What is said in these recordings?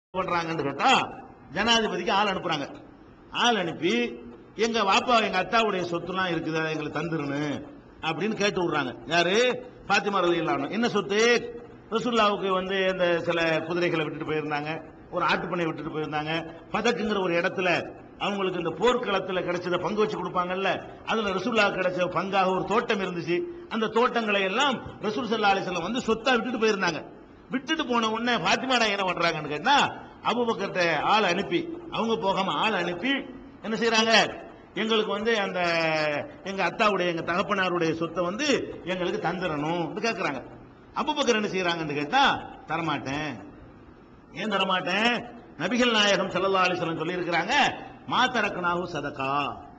பண்றாங்கன்னு கேட்டா ஜனாதிபதிக்கு ஆள் அனுப்புறாங்க ஆள் அனுப்பி எங்க வாப்பா எங்க அத்தாவுடைய சொத்துலாம் இருக்குது அதை எங்களுக்கு தந்துருன்னு அப்படின்னு கேட்டு விடுறாங்க யாரு பாத்திமா ரலி என்ன சொத்து ரசுல்லாவுக்கு வந்து இந்த சில குதிரைகளை விட்டுட்டு போயிருந்தாங்க ஒரு ஆட்டுப்பண்ணை விட்டுட்டு போயிருந்தாங்க பதக்குங்கிற ஒரு இடத்துல அவங்களுக்கு இந்த போர்க்களத்துல கிடைச்சத பங்கு வச்சு கொடுப்பாங்கல்ல அதுல ரசூல்லாவுக்கு கிடைச்ச பங்காக ஒரு தோட்டம் இருந்துச்சு அந்த தோட்டங்களை எல்லாம் ரசூல் சல்லா அலிஸ்லாம் வந்து சொத்தா விட்டுட்டு போயிருந்தாங்க விட்டுட்டு போன உடனே பாத்திமா நாயகம் என்ன பண்றாங்கன்னு கேட்டா அபுபக்கர்ட்ட ஆள் அனுப்பி அவங்க போகாம ஆள் அனுப்பி என்ன செய்றாங்க எங்களுக்கு வந்து அந்த எங்க அத்தாவுடைய எங்க தகப்பனாருடைய சொத்தை வந்து எங்களுக்கு தந்துடணும் கேக்குறாங்க அபுபக்கர் என்ன செய்யறாங்கன்னு கேட்டா தரமாட்டேன் ஏன் தரமாட்டேன் நபிகள் நாயகம் ஸல்லல்லாஹு அலைஹி வஸல்லம் சொல்லி இருக்கிறாங்க மா தரக்கனாஹு சதகா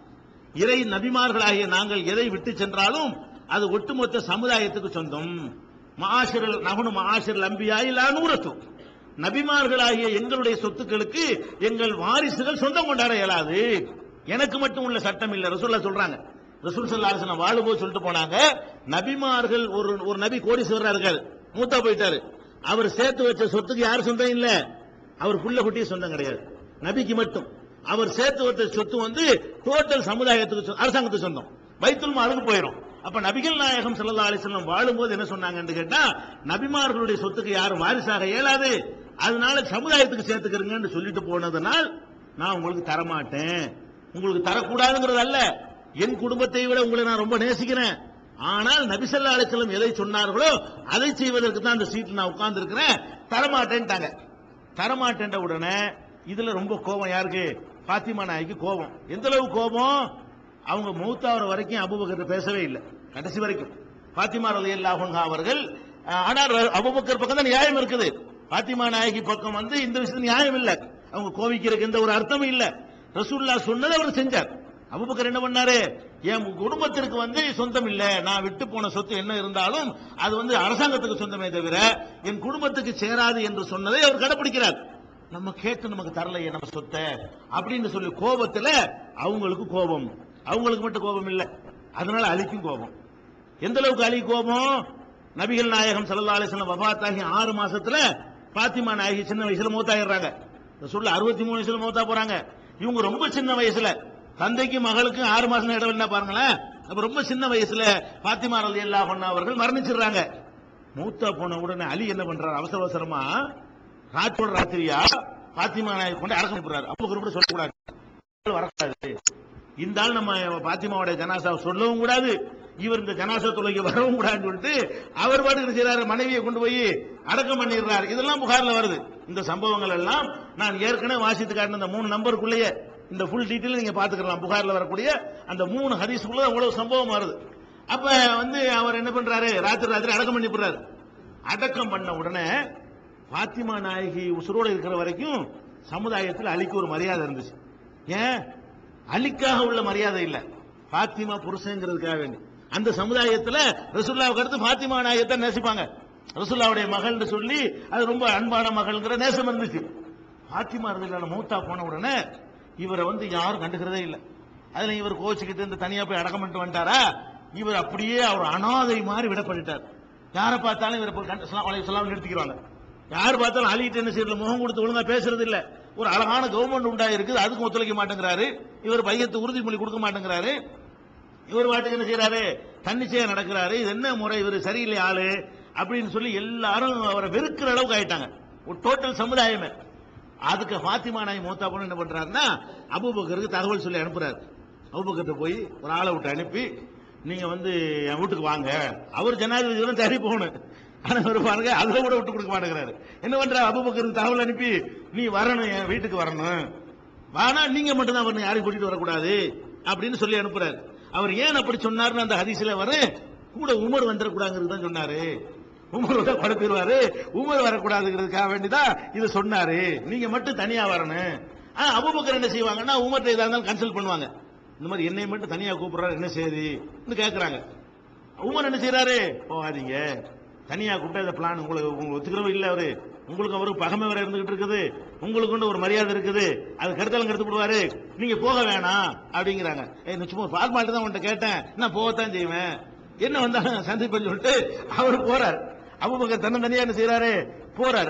இறை நபிமார்களாகிய நாங்கள் எதை விட்டு சென்றாலும் அது ஒட்டுமொத்த சமுதாயத்துக்கு சொந்தம் மாசிரல் நகுனு மாசிரல் அம்பியாயிலா நூறத்து நபிமார்களாகிய எங்களுடைய சொத்துக்களுக்கு எங்கள் வாரிசுகள் சொந்தம் கொண்டாட இயலாது எனக்கு மட்டும் உள்ள சட்டம் இல்ல ரசூல்லா சொல்றாங்க ரசூல் ஸல்லல்லாஹு அலைஹி வஸல்லம் வாழும்போது சொல்லிட்டு போனாங்க நபிமார்கள் ஒரு ஒரு நபி கோடீஸ்வரரா இருக்காரு மூத்தா போயிட்டாரு அவர் சேர்த்து வச்ச சொத்துக்கு யார் சொந்தம் இல்ல அவர் புள்ள குட்டிய சொந்தம் கிடையாது நபிக்கு மட்டும் அவர் சேர்த்து வச்ச சொத்து வந்து டோட்டல் சமுதாயத்துக்கு சொ- அரசாங்கத்துக்கு சொந்தம் பைத்துல் மாலுக்கு போயிடும் அப்ப நபிகள் நாயகம் ஸல்லல்லாஹு அலைஹி வஸல்லம் வாழும்போது என்ன சொன்னாங்கன்னு கேட்டா நபிமார்களுடைய சொத்துக்கு யாரும் வாரிசாக இயலாது அதனால சமுதாயத்துக்கு சேர்த்துக்கிறங்கன்னு சொல்லிட்டு போனதனால் நான் உங்களுக்கு தரமாட்டேன் உங்களுக்கு தரக்கூடாதுங்கிறது அல்ல என் குடும்பத்தை விட உங்களை நான் ரொம்ப நேசிக்கிறேன் ஆனால் நபிசல்லா அலிஸ்லம் எதை சொன்னார்களோ அதை செய்வதற்கு தான் அந்த சீட்டில் நான் உட்கார்ந்து இருக்கிறேன் தரமாட்டேன்ட்டாங்க தரமாட்டேன்ற உடனே இதுல ரொம்ப கோபம் யாருக்கு பாத்திமா நாய்க்கு கோபம் எந்த அளவு கோபம் அவங்க மௌத்தாவர வரைக்கும் அபுபக்கர் பேசவே இல்லை கடைசி வரைக்கும் பாத்திமா ரலி அவர்கள் அஹ், ஆனால் அபுபக்கர் பக்கம் தான் நியாயம் இருக்குது பாத்திமா நாயகி பக்கம் வந்து இந்த விஷயத்துல நியாயம் இல்லை அவங்க கோவிக்கிறதுக்கு எந்த ஒரு அர்த்தமும் இல்லை ரசூல்லா சொன்னதை அவர் செஞ்சார் அபுபக்கர் என்ன பண்ணாரு என் குடும்பத்திற்கு வந்து சொந்தம் இல்ல நான் விட்டு போன சொத்து என்ன இருந்தாலும் அது வந்து அரசாங்கத்துக்கு சொந்தமே தவிர என் குடும்பத்துக்கு சேராது என்று சொன்னதை அவர் கடைபிடிக்கிறார் நம்ம கேட்டு நமக்கு தரலையே நம்ம சொத்தை அப்படின்னு சொல்லி கோபத்துல அவங்களுக்கு கோபம் அவங்களுக்கு மட்டும் கோபம் இல்ல அதனால அலிக்கும் கோபம் எந்த அளவுக்கு அலி கோபம் நபிகள் நாயகம் ஸல்லல்லாஹு அலைஹி வஸல்லம் வஃபாத்தாகி ஆறு மாசத்துல பாத்திமா நாயகி சின்ன வயசுல மூத்தாயிடுறாங்க சொல்ல அறுபத்தி மூணு வயசுல மூத்தா போறாங்க இவங்க ரொம்ப சின்ன வயசுல தந்தைக்கு மகளுக்கு ஆறு மாசம் இடம் என்ன பாருங்களேன் அப்ப ரொம்ப சின்ன வயசுல பாத்திமா ரலி அல்லாஹ் அவர்கள் மரணிச்சிடுறாங்க மூத்தா போன உடனே அலி என்ன பண்றாரு அவசர அவசரமா ராத்தோட ராத்திரியா பாத்திமா நாயகி கொண்டு அடக்கம் பண்ணிடுறாரு அப்போ கூட சொல்லக்கூடாது வரக்கூடாது இந்த ஆள் நம்ம பாத்திமாவுடைய ஜனாசா சொல்லவும் கூடாது இவர் இந்த ஜனாசா தொலைக்கு வரவும் கூடாதுன்னு சொல்லிட்டு அவர் பாட்டு என்ன செய்யறாரு மனைவியை கொண்டு போய் அடக்கம் பண்ணிடுறாரு இதெல்லாம் புகார்ல வருது இந்த சம்பவங்கள் எல்லாம் நான் ஏற்கனவே வாசித்து காட்டின இந்த மூணு நம்பருக்குள்ளேயே இந்த ஃபுல் டீட்டெயில் நீங்க பாத்துக்கலாம் புகார்ல வரக்கூடிய அந்த மூணு ஹதீஸ்க்குள்ள அவ்வளவு சம்பவம் வருது அப்ப வந்து அவர் என்ன பண்றாரு ராத்திரி ராத்திரி அடக்கம் பண்ணி போடுறாரு அடக்கம் பண்ண உடனே பாத்திமா நாயகி உசுரோட இருக்கிற வரைக்கும் சமுதாயத்தில் அலிக்கு ஒரு மரியாதை இருந்துச்சு ஏன் அலிக்காக உள்ள மரியாதை இல்ல பாத்திமா புருஷங்கிறதுக்காக வேண்டி அந்த சமுதாயத்துல ரசூல்லாவுக்கு அடுத்து பாத்திமா நாயகத்தை நேசிப்பாங்க ரசூல்லாவுடைய மகள்னு சொல்லி அது ரொம்ப அன்பான மகள்ங்கிற நேசம் இருந்துச்சு பாத்திமா இருந்ததுல மூத்தா போன உடனே இவரை வந்து யாரும் கண்டுக்கிறதே இல்ல அதுல இவர் கோச்சுக்கிட்டு இந்த தனியா போய் அடக்கம் பண்ணிட்டு வந்துட்டாரா இவர் அப்படியே அவர் அனாதை மாதிரி விடப்பட்டுட்டார் யாரை பார்த்தாலும் இவரை போய் கண்டு- ஸல்லல்லாஹு அலைஹி வஸல்லம் நிறுத்திக்கிறாங்க யார் பார்த்தாலும் அலிட்டு என்ன செய்யறது முகம் கொடுத்து ஒழுங்கா பேசுறது இல்ல ஒரு அழகான கவர்மெண்ட் உண்டா இருக்குது அதுக்கும் ஒத்துழைக்க மாட்டேங்கிறாரு இவர் பையத்து உறுதிமொழி கொடுக்க மாட்டேங்கிறாரு இவர் பாட்டுக்கு என்ன செய்யறாரு தன்னிச்சையா நடக்கிறாரு இது என்ன முறை இவர் சரியில்லை ஆளு அப்படின்னு சொல்லி எல்லாரும் அவரை வெறுக்கிற அளவுக்கு ஆயிட்டாங்க ஒரு டோட்டல் சமுதாயமே அதுக்கு ஃபாத்திமா நாய் மூத்தா பொண்ணு என்ன பண்றாருன்னா அபூபக்கருக்கு தகவல் சொல்லி அனுப்புறாரு அபூபக்கர்ட்ட போய் ஒரு ஆளை விட்டு அனுப்பி நீங்க வந்து என் வீட்டுக்கு வாங்க அவர் ஜனாதிபதி வரை தேடி போகணும் ஆனா ஒரு பாருங்க அதை கூட விட்டு கொடுக்க மாட்டேங்கிறாரு என்ன பண்ற அபூபக்கருக்கு தகவல் அனுப்பி நீ வரணும் என் வீட்டுக்கு வரணும் வானா நீங்க மட்டும் தான் வரணும் யாரையும் கூட்டிட்டு வரக்கூடாது அப்படின்னு சொல்லி அனுப்புறாரு அவர் ஏன் அப்படி சொன்னாருன்னு அந்த ஹதீஸ்ல வர கூட உமர் வந்துடக்கூடாதுங்கிறது தான் சொன்னாரு உமர் வந்தா படுத்துருவாரு உமர் வரக்கூடாதுங்கிறதுக்காக வேண்டிதான் இது சொன்னாரு நீங்க மட்டும் தனியா வரணும் ஆனா அபூபக்கர் என்ன செய்வாங்கன்னா உமர்ட்ட ஏதா இருந்தாலும் கன்சல்ட் பண்ணுவாங்க இந்த மாதிரி என்னை மட்டும் தனியா கூப்பிடுறாரு என்ன செய்யுது கேக்குறாங்க உமர் என்ன செய்யறாரு போகாதீங்க தனியா கூப்பிட்டா இந்த பிளான் உங்களுக்கு உங்களுக்கு ஒத்துக்கிறவங்க இல்ல அவரு உங்களுக்கு அவருக்கு பகமை வேற இருந்துகிட்டு இருக்குது உங்களுக்கு கொண்டு ஒரு மரியாதை இருக்குது அது கெடுத்தாலும் கெடுத்து விடுவாரு நீங்க போக வேணாம் அப்படிங்கிறாங்க ஏய் நான் சும்மா ஃபார்மாலிட்டி தான் உன்கிட்ட கேட்டேன் நான் போகத்தான் செய்வேன் என்ன வந்தா சந்திப்பேன்னு சொல்லிட்டு அவர் போறார் அபுபக்கர் தன்னந்தனியா என்ன செய்யறாரு போறார்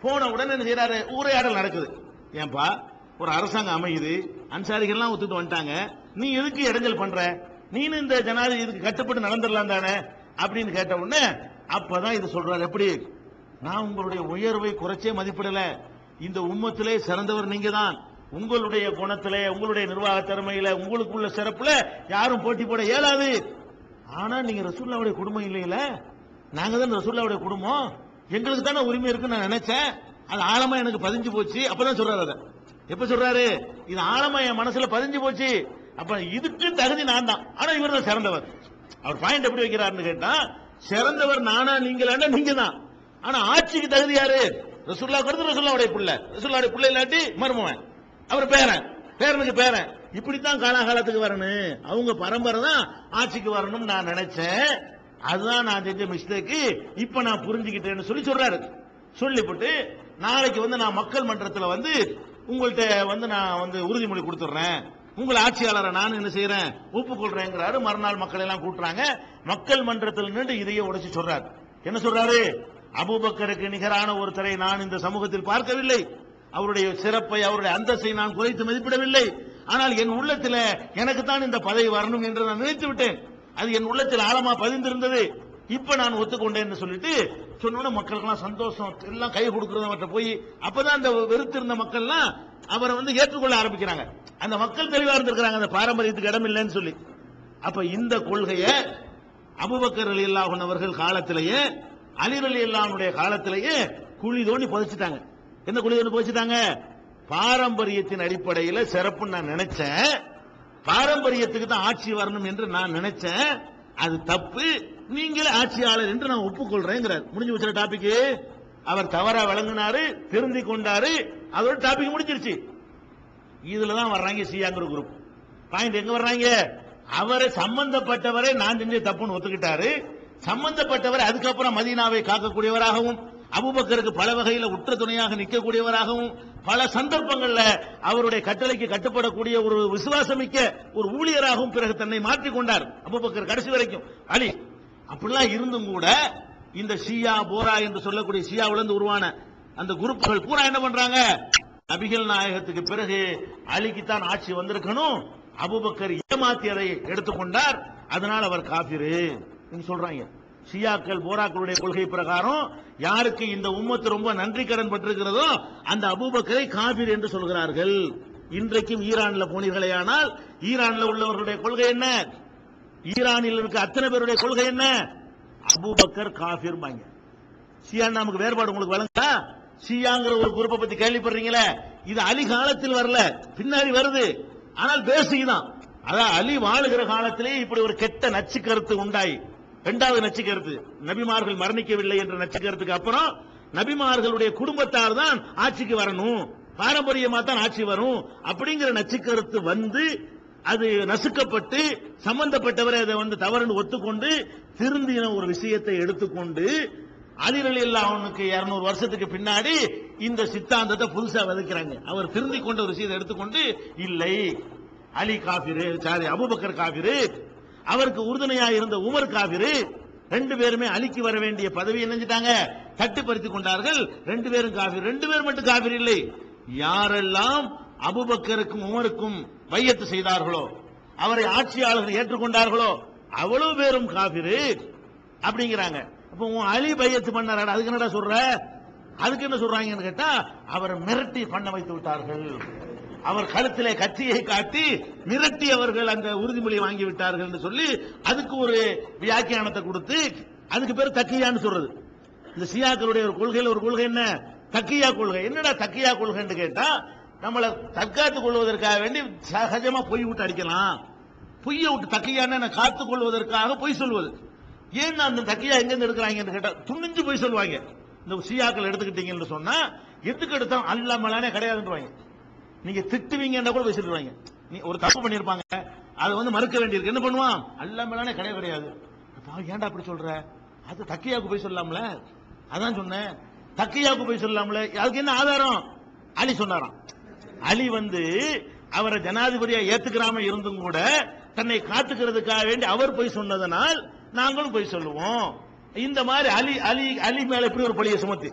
போன உடனே என்ன செய்யறாரு உரையாடல் நடக்குது ஏன்பா ஒரு அரசாங்கம் அமையுது அன்சாரிகள்லாம் ஒத்துட்டு வந்துட்டாங்க நீ எதுக்கு இடைஞ்சல் பண்ற நீனு இந்த ஜனாதிபதி இதுக்கு கட்டுப்பட்டு நடந்துடலாம் தானே அப்படின்னு கேட்ட உடனே அப்பதான் இது சொல்றாரு எப்படி நான் உங்களுடைய உயர்வை குறைச்சே மதிப்பிடல இந்த உம்மத்திலே சிறந்தவர் நீங்க தான் உங்களுடைய குணத்திலே உங்களுடைய நிர்வாக திறமையில உங்களுக்கு உள்ள சிறப்புல யாரும் போட்டி போட இயலாது ஆனா நீங்க ரசூல்லாவுடைய குடும்பம் இல்லையில நாங்க தான் ரசூல்லாவுடைய குடும்பம் எங்களுக்கு தானே உரிமை இருக்குன்னு நான் நினைச்சேன் அது ஆழமா எனக்கு பதிஞ்சு போச்சு அப்பதான் சொல்றாரு அதை எப்ப சொல்றாரு இது ஆழமா என் மனசுல பதிஞ்சு போச்சு அப்ப இதுக்கு தகுதி நான் தான் ஆனா இவர் தான் சிறந்தவர் அவர் பாயிண்ட் எப்படி வைக்கிறாருன்னு கேட்டா சிறந்தவர் நானா நீங்களாண்டா நீங்க தான் ஆனா ஆட்சிக்கு தகுதி யாரு ரசூல்லா கொடுத்து ரசூல்லாவுடைய பிள்ளை ரசூல்லாவுடைய பிள்ளை இல்லாட்டி மருமவன் அவர் பேரன் பேரனுக்கு பேரன் இப்படித்தான் காலாகாலத்துக்கு வரணும் அவங்க பரம்பரை தான் ஆட்சிக்கு வரணும்னு நான் நினைச்சேன் அதுதான் நான் செஞ்ச மிஸ்டேக்கு இப்ப நான் புரிஞ்சுக்கிட்டேன்னு சொல்லி சொல்றாரு சொல்லிவிட்டு நாளைக்கு வந்து நான் மக்கள் மன்றத்துல வந்து உங்கள்ட்ட வந்து நான் வந்து உறுதிமொழி கொடுத்துட்றேன் உங்கள் ஆட்சியாளரை நான் என்ன செய்யறேன் ஒப்புக்கொள்றேங்கிறாரு மறுநாள் மக்கள் எல்லாம் கூட்டுறாங்க மக்கள் மன்றத்தில் நின்று இதையே உடைச்சு சொல்றாரு என்ன சொல்றாரு அபூபக்கருக்கு நிகரான ஒருத்தரை நான் இந்த சமூகத்தில் பார்க்கவில்லை அவருடைய சிறப்பை அவருடைய அந்தஸ்தை நான் குறைத்து மதிப்பிடவில்லை ஆனால் என் உள்ளத்தில் எனக்கு தான் இந்த பதவி வரணும் என்று நான் நினைத்து விட்டேன் அது என் உள்ளத்தில் ஆழமா பதிந்திருந்தது இப்ப நான் ஒத்துக்கொண்டேன்னு சொல்லிட்டு சொன்னோட மக்களுக்கெல்லாம் சந்தோஷம் எல்லாம் கை கொடுக்கறத போய் அப்பதான் அந்த வெறுத்திருந்த மக்கள்லாம் அவரை வந்து ஏற்றுக்கொள்ள ஆரம்பிக்கிறாங்க அந்த மக்கள் தெளிவா இருந்திருக்கிறாங்க அந்த பாரம்பரியத்துக்கு இடம் இல்லைன்னு சொல்லி அப்ப இந்த கொள்கையை அபுபக்கர் அலி அல்லாஹன் அவர்கள் காலத்திலேயே அலிர் அலி அல்லாஹனுடைய காலத்திலேயே குழி தோண்டி புதைச்சிட்டாங்க என்ன குழி தோண்டி புதைச்சிட்டாங்க பாரம்பரியத்தின் அடிப்படையில் சிறப்புன்னு நான் நினைச்சேன் பாரம்பரியத்துக்கு தான் ஆட்சி வரணும் என்று நான் நினைச்சேன் அது தப்பு நீங்களே ஆட்சியாளர் என்று நான் ஒப்புக்கொள்றேங்கிறார் முடிஞ்சு வச்சுற டாபிக் அவர் தவறா விளங்கினாரு திருந்தி கொண்டாரு அதோட டாபிக் முடிஞ்சிருச்சு இதுல தான் வர்றாங்க சியாங்கிற குரூப் பாயிண்ட் எங்க வர்றாங்க அவரை சம்பந்தப்பட்டவரை நான் செஞ்ச தப்புன்னு ஒத்துக்கிட்டாரு சம்பந்தப்பட்டவர் அதுக்கப்புறம் மதீனாவை காக்கக்கூடியவராகவும் அபுபக்கருக்கு பல வகையில உற்ற துணையாக நிற்கக்கூடியவராகவும் பல சந்தர்ப்பங்கள்ல அவருடைய கட்டளைக்கு கட்டுப்படக்கூடிய ஒரு விசுவாசமிக்க ஒரு ஊழியராகவும் பிறகு தன்னை மாற்றிக் கொண்டார் அபுபக்கர் கடைசி வரைக்கும் அலி அப்படிலாம் இருந்தும் கூட இந்த ஷியா போரா என்று சொல்லக்கூடிய ஷியாவுல இருந்து உருவான அந்த குரூப்புகள் பூரா என்ன பண்றாங்க நபிகள் நாயகத்துக்கு பிறகு அலிக்குத்தான் ஆட்சி வந்திருக்கணும் அபுபக்கர் ஏமாத்தியதை எடுத்துக்கொண்டார் அதனால் அவர் காபிரு என்று சொல்றாங்க ஷியாக்கள் போராக்களுடைய கொள்கை பிரகாரம் யாருக்கு இந்த உம்மத்து ரொம்ப நன்றி கடன் பட்டிருக்கிறதோ அந்த அபூபக்கரை காபிர் என்று சொல்கிறார்கள் இன்றைக்கும் ஈரான்ல போனீர்களேயானால் ஈரான்ல உள்ளவர்களுடைய கொள்கை என்ன ஈரானில் இருக்க அத்தனை பேருடைய கொள்கை என்ன அபூபக்கர் காபிர் பாங்க ஷியா நமக்கு வேறுபாடு உங்களுக்கு வழங்கா ஷியாங்கிற ஒரு குரூப்பை பத்தி கேள்விப்படுறீங்களே இது அலி காலத்தில் வரல பின்னாடி வருது ஆனால் பேசிக் தான் அதான் அலி வாழுகிற காலத்திலே இப்படி ஒரு கெட்ட நச்சு கருத்து உண்டாயி இரண்டாவது நச்சு கருத்து நபிமார்கள் மரணிக்கவில்லை என்ற நச்சு கருத்துக்கு அப்புறம் நபிமார்களுடைய குடும்பத்தார் தான் ஆட்சிக்கு வரணும் பாரம்பரியமா தான் ஆட்சி வரும் அப்படிங்கிற நச்சு கருத்து வந்து அது நசுக்கப்பட்டு சம்பந்தப்பட்டவரை அதை வந்து தவறுன்னு ஒத்துக்கொண்டு திருந்தின ஒரு விஷயத்தை எடுத்துக்கொண்டு அலிரலி அவனுக்கு இருநூறு வருஷத்துக்கு பின்னாடி இந்த சித்தாந்தத்தை புதுசா விதைக்கிறாங்க அவர் திருந்தி கொண்ட ஒரு விஷயத்தை எடுத்துக்கொண்டு இல்லை அலி காபிரு சாரி அபுபக்கர் காபிரு அவருக்கு உறுதுணையா இருந்த உமர் காபிரு ரெண்டு பேருமே அலிக்கு வர வேண்டிய பதவி நினைஞ்சிட்டாங்க தட்டுப்படுத்தி கொண்டார்கள் ரெண்டு பேரும் காபிர் ரெண்டு பேரும் மட்டும் காபிர் இல்லை யாரெல்லாம் அபுபக்கருக்கும் உமருக்கும் வையத்து செய்தார்களோ அவரை ஆட்சியாளர்கள் ஏற்றுக்கொண்டார்களோ அவ்வளவு பேரும் காபிரு அப்படிங்கிறாங்க அப்ப உன் அலி பையத்து பண்ணாரா அதுக்கு என்னடா சொல்ற அதுக்கு என்ன சொல்றாங்கன்னு கேட்டா அவரை மிரட்டி பண்ண வைத்து விட்டார்கள் அவர் கழுத்திலே கத்தியை காட்டி மிரட்டி அவர்கள் அந்த உறுதிமொழி வாங்கி விட்டார்கள் என்று சொல்லி அதுக்கு ஒரு வியாக்கியானத்தை கொடுத்து அதுக்கு பேர் தக்கியான்னு சொல்றது இந்த சியாக்களுடைய ஒரு கொள்கையில் ஒரு கொள்கை என்ன தக்கியா கொள்கை என்னடா தக்கியா கொள்கைன்னு கேட்டா நம்மளை தற்காத்துக் கொள்வதற்காக வேண்டி சகஜமா பொய் விட்டு அடிக்கலாம் பொய்யை விட்டு தக்கையான காத்துக் கொள்வதற்காக பொய் சொல்வது ஏன் அந்த தக்கையா எங்க இருந்து எடுக்கிறாங்கன்னு கேட்டா துணிஞ்சு பொய் சொல்லுவாங்க இந்த சியாக்கள் எடுத்துக்கிட்டீங்கன்னு சொன்னா எதுக்கு எடுத்தோம் அல்லாமலானே கிடையாதுன்றவாங்க நீங்க திட்டுவீங்கன்னா கூட போய் சொல்லுவாங்க நீ ஒரு தப்பு பண்ணிருப்பாங்க அதை வந்து மறுக்க வேண்டியிருக்கு என்ன பண்ணுவான் அல்லாமலானே கிடையாது கிடையாது அப்பா, ஏன்டா அப்படி சொல்ற அது தக்கியாவுக்கு போய் சொல்லலாம்ல அதான் சொன்னேன் தக்கியாவுக்கு போய் சொல்லலாம்ல அதுக்கு என்ன ஆதாரம் அலி சொன்னாராம் அலி வந்து அவரை ஜனாதிபதியா ஏத்துக்கிறாம இருந்தும் கூட தன்னை காத்துக்கிறதுக்காக வேண்டி அவர் போய் சொன்னதனால் நாங்களும் போய் சொல்லுவோம் இந்த மாதிரி அலி அலி அலி மேல இப்படி ஒரு பழிய சுமத்தி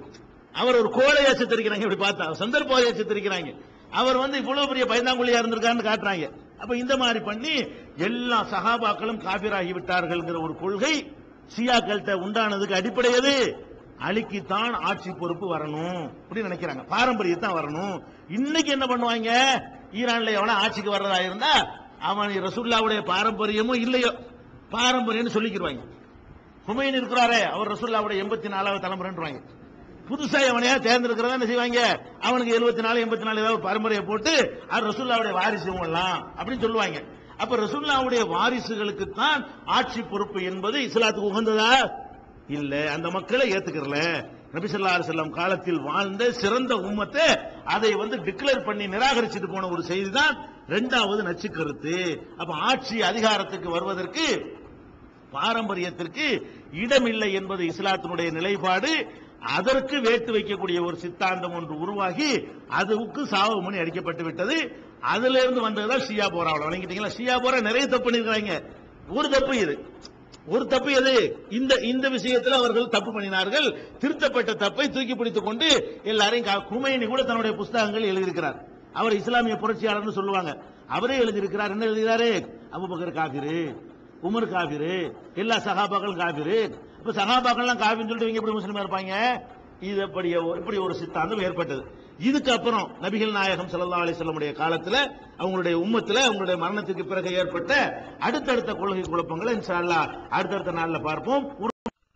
அவர் ஒரு கோழையா சித்தரிக்கிறாங்க இப்படி பார்த்தா சந்தர்ப்பவாதியா சித்தரிக்கிறாங்க அவர் வந்து இவ்வளவு பெரிய பயந்தாங்குழியா இருந்திருக்காருன்னு காட்டுறாங்க அப்ப இந்த மாதிரி பண்ணி எல்லா சகாபாக்களும் காபிராகி விட்டார்கள்ங்கிற ஒரு கொள்கை சியாக்கள்கிட்ட உண்டானதுக்கு அடிப்படை எது அலிக்குத்தான் ஆட்சி பொறுப்பு வரணும் அப்படின்னு நினைக்கிறாங்க பாரம்பரியத்தான் வரணும் இன்னைக்கு என்ன பண்ணுவாங்க ஈரான்ல எவனா ஆட்சிக்கு வர்றதா இருந்தா அவன் ரசுல்லாவுடைய பாரம்பரியமும் இல்லையோ பாரம்பரியம்னு சொல்லிக்கிடுவாங்க ஹுமைன் இருக்கிறாரே அவர் ரசுல்லாவுடைய எண்பத்தி நாலாவது தலைமுறைன்றாங்க புதுசா எவனையா தேர்ந்தெடுக்கிறதா என்ன செய்வாங்க அவனுக்கு எழுபத்தி நாலு எண்பத்தி நாலு ஏதாவது ஒரு பரம்பரையை போட்டு அது ரசுல்லாவுடைய வாரிசு எல்லாம் அப்படின்னு சொல்லுவாங்க அப்ப ரசுல்லாவுடைய வாரிசுகளுக்கு தான் ஆட்சி பொறுப்பு என்பது இஸ்லாத்துக்கு உகந்ததா இல்ல அந்த மக்களை ஏத்துக்கிறல நபிசல்லா செல்லம் காலத்தில் வாழ்ந்த சிறந்த உம்மத்தை அதை வந்து டிக்ளேர் பண்ணி நிராகரிச்சுட்டு போன ஒரு செய்தி தான் இரண்டாவது நச்சு கருத்து அப்ப ஆட்சி அதிகாரத்துக்கு வருவதற்கு பாரம்பரியத்திற்கு இடமில்லை என்பது இஸ்லாத்தினுடைய நிலைப்பாடு அதற்கு வேட்டு வைக்கக்கூடிய ஒரு சித்தாந்தம் ஒன்று உருவாகி அதுக்கு சாவு மணி அடிக்கப்பட்டு விட்டது அதுல இருந்து வந்ததுதான் ஷியா போரா வணங்கிட்டீங்களா ஷியா போரா நிறைய தப்பு பண்ணிருக்காங்க ஒரு தப்பு இது ஒரு தப்பு எது இந்த இந்த விஷயத்தில் அவர்கள் தப்பு பண்ணினார்கள் திருத்தப்பட்ட தப்பை தூக்கி பிடித்துக் கொண்டு எல்லாரையும் கா- குமைனி கூட தன்னுடைய புஸ்தகங்கள் எழுதியிருக்கிறார் அவர் இஸ்லாமிய புரட்சியாளர்னு சொல்லுவாங்க அவரே எழுதியிருக்கிறார் என்ன எழுதுகிறாரு அபுபக்கர் காபிரு உமர் காபிரு எல்லா சகாபாக்களும் காபிரு இப்ப சகாபாக்கள்லாம் காபின்னு சொல்லிட்டு இவங்க எப்படி முஸ்லீமா இருப்பாங்க இது அப்படி இப்படி ஒரு சித்தாந்தம் ஏற்பட்டது இதுக்கு அப்புறம் நபிகள் நாயகம் ஸல்லல்லாஹு அலைஹி வஸல்லமுடைய காலத்துல அவங்களுடைய உம்மத்துல அவங்களுடைய மரணத்துக்கு பிறகு ஏற்பட்ட அடுத்தடுத்த கொள்கை குழப்பங்களை இன்ஷா அல்லாஹ் அடுத்தடுத்த நாள்ல பார்ப்போம் ஒரு-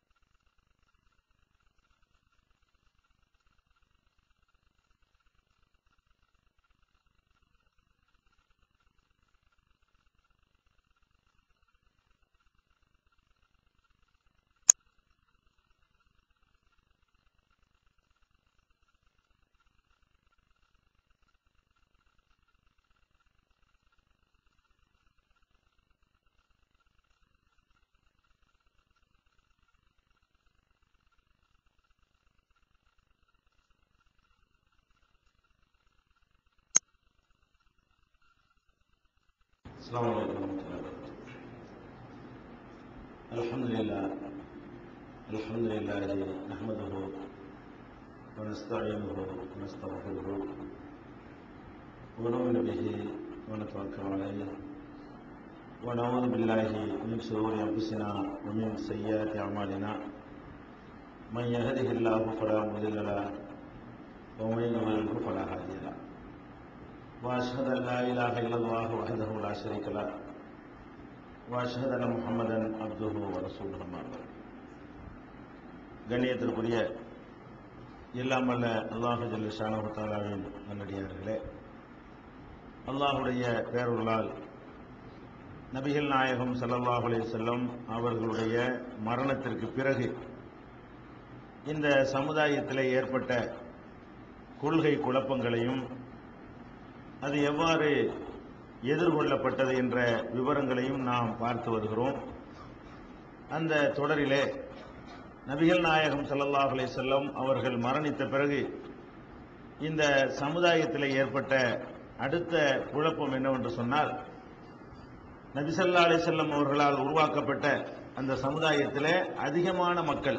السلام عليكم ورحمة الله وبركاته الحمد لله الحمد لله نحمده ونستعينه ونستغفره ونؤمن به ونتوكل عليه ونعوذ بالله من شرور أنفسنا ومن سيئات أعمالنا من يهده الله فلا مضل له ومن يضلله فلا هادي له واشهد ان لا اله الا الله وحده لا شريك له واشهد ان محمدا عبده ورسوله اما بعد கண்ணியத்திற்குரிய எல்லாம் வல்ல அல்லாஹு ஜல்ல ஷானஹு தஆலாவின் நல்லடியார்களே அல்லாஹுடைய பேரொருளால் நபிகள் நாயகம் ஸல்லல்லாஹு அலைஹி வஸல்லம் அவர்களுடைய மரணத்திற்கு பிறகு இந்த சமுதாயத்தில் ஏற்பட்ட கொள்கை குழப்பங்களையும் அது எவ்வாறு எதிர்கொள்ளப்பட்டது என்ற விவரங்களையும் நாம் பார்த்து வருகிறோம் அந்த தொடரிலே நபிகள் நாயகம் ஸல்லல்லாஹு அலைஹி வஸல்லம் அவர்கள் மரணித்த பிறகு இந்த சமுதாயத்தில் ஏற்பட்ட அடுத்த குழப்பம் என்னவென்று சொன்னால் நபி ஸல்லல்லாஹு அலைஹி வஸல்லம் அவர்களால் உருவாக்கப்பட்ட அந்த சமுதாயத்திலே அதிகமான மக்கள்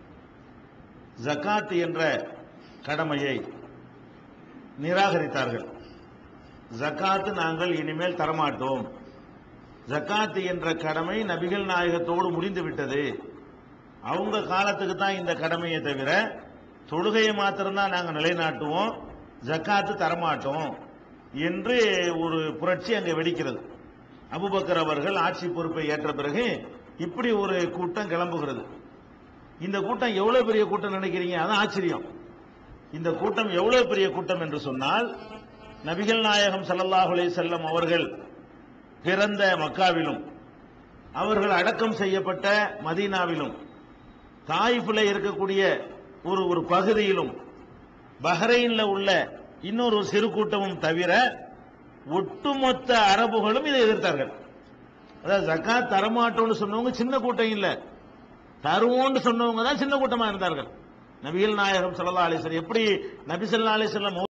ஜகாத் என்ற கடமையை நிராகரித்தார்கள் ஜக்காத்து நாங்கள் இனிமேல் தரமாட்டோம் ஜக்காத்து என்ற கடமை நபிகள் நாயகத்தோடு முடிந்து விட்டது அவங்க காலத்துக்கு தான் இந்த கடமையை தவிர தொழுகையை மாத்திரம்தான் நாங்கள் நிலைநாட்டுவோம் ஜக்காத்து தரமாட்டோம் என்று ஒரு புரட்சி அங்கே வெடிக்கிறது அபுபக்கர் அவர்கள் ஆட்சி பொறுப்பை ஏற்ற பிறகு இப்படி ஒரு கூட்டம் கிளம்புகிறது இந்த கூட்டம் எவ்வளவு பெரிய கூட்டம் நினைக்கிறீங்க அதான் ஆச்சரியம் இந்த கூட்டம் எவ்வளவு பெரிய கூட்டம் என்று சொன்னால் நபிகள் நாயகம் ஸல்லல்லாஹு அலைஹி வஸல்லம் அவர்கள் பிறந்த மக்காவிலும் அவர்கள் அடக்கம் செய்யப்பட்ட மதீனாவிலும் தாயிஃபில் இருக்கக்கூடிய ஒரு ஒரு பகுதியிலும் பஹ்ரைன்ல உள்ள இன்னொரு ஒரு சிறு கூட்டமும் தவிர ஒட்டுமொத்த அரபுகளும் இதை எதிர்த்தார்கள் அதாவது ஜக்காத் தரமாட்டோம்னு சொன்னவங்க சின்ன கூட்டம் இல்ல தருவோம்னு சொன்னவங்க தான் சின்ன கூட்டமா இருந்தார்கள் நபிகள் நாயகம் ஸல்லல்லாஹு அலைஹி வஸல்லம் எப்படி நபி ஸல்லல்லாஹு அலைஹி வஸல்லம்